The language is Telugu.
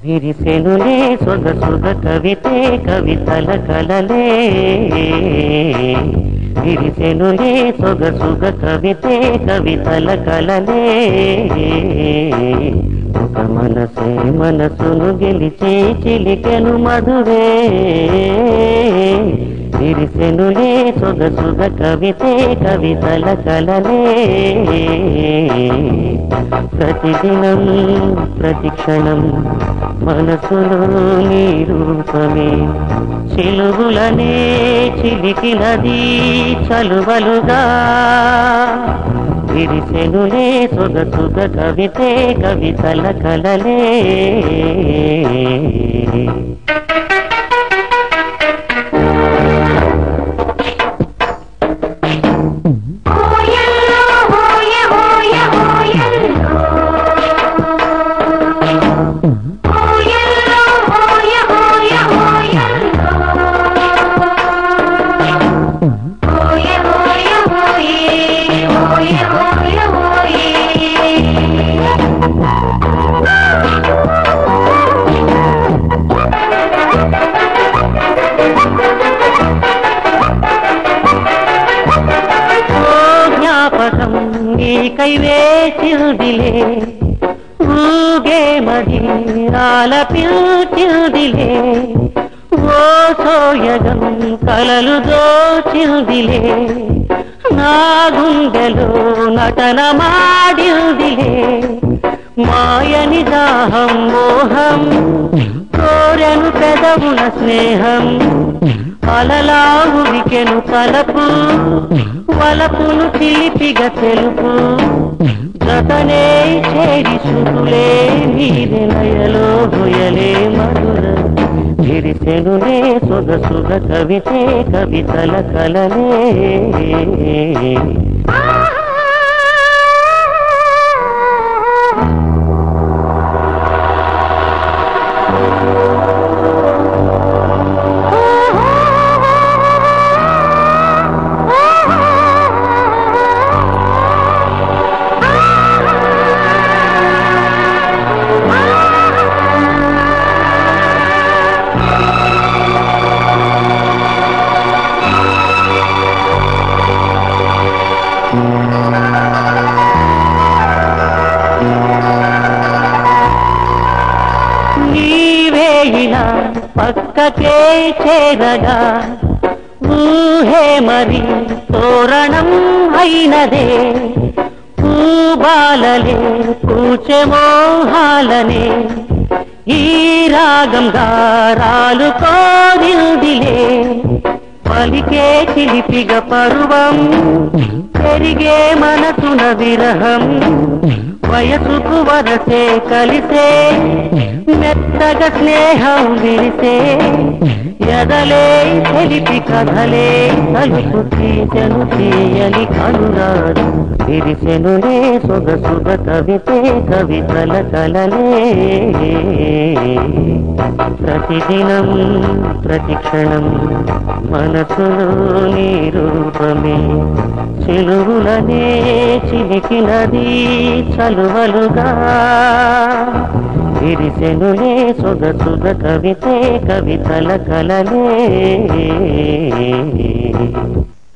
విరిసెనులే సొగసుగ కవితే కవితల కలలే విరిసెనులే సొగసుగ కవితే కవితల కలలే ఒక మనసే మనసును గెలిచే చిలికెను మధువే విరిసెనులే సొగసుగ కవితే కవితల కలలే ప్రతిదినం ప్రతిక్షణం మనసులో నీ రూపమే చిలుగులనే చిలికినది చలువలుగా విరిసెనులే సొగసుగ కవితే కవితల కలలే హోయల్లో హోయ హోయ హోయల్లో హోయల్లో హోయ హోయ హోయల్లో హోయ హోయ హోయే హోయ హోయ హోయే ఓ జ్ఞాపకం నీకై వేచిల్దిలే ఊగే మది ఆలపిల్చిల్దిలే ఓ సోయగం కలలు దోచిల్దిలే నా గుండెలో నటన మాడిల్దిలే మాయని దాహం మోహం కోరెను పెదవుల స్నేహం అలలా ఉరికెను తలపు వలపును చిలిపిగ తెలుపు జతనే చేరి శుతులే నీది నయలో హుయలే మధుర విరిసెనులే సొగసుగ కవితే కవితల కలలే నీవే ఇలా పక్కకే చేరగా ఊహే మరి తోరణం అయినదే పూబాలలే పూచె మోహాలనే ఈ రాగం గారాలు కోరిందిలే పలికే చిలిపిగ పరువం పెరిగే మనసున విరహం వయసుకు వరసే కలిసే మెత్తగా స్నేహం విరిసే ఎదలే తెలిపి కథలే తలుపు తీసెను తీయని కనురాదు విరిసెనులే సొగసుగ కవితే కవితల కలలే ప్రతిదినం ప్రతిక్షణం మనసులో నీ రూపమే చిలువులనే చిలికినది చలువలుగా విరిసెనులే సొగసుగ కవితే కవితల కలలే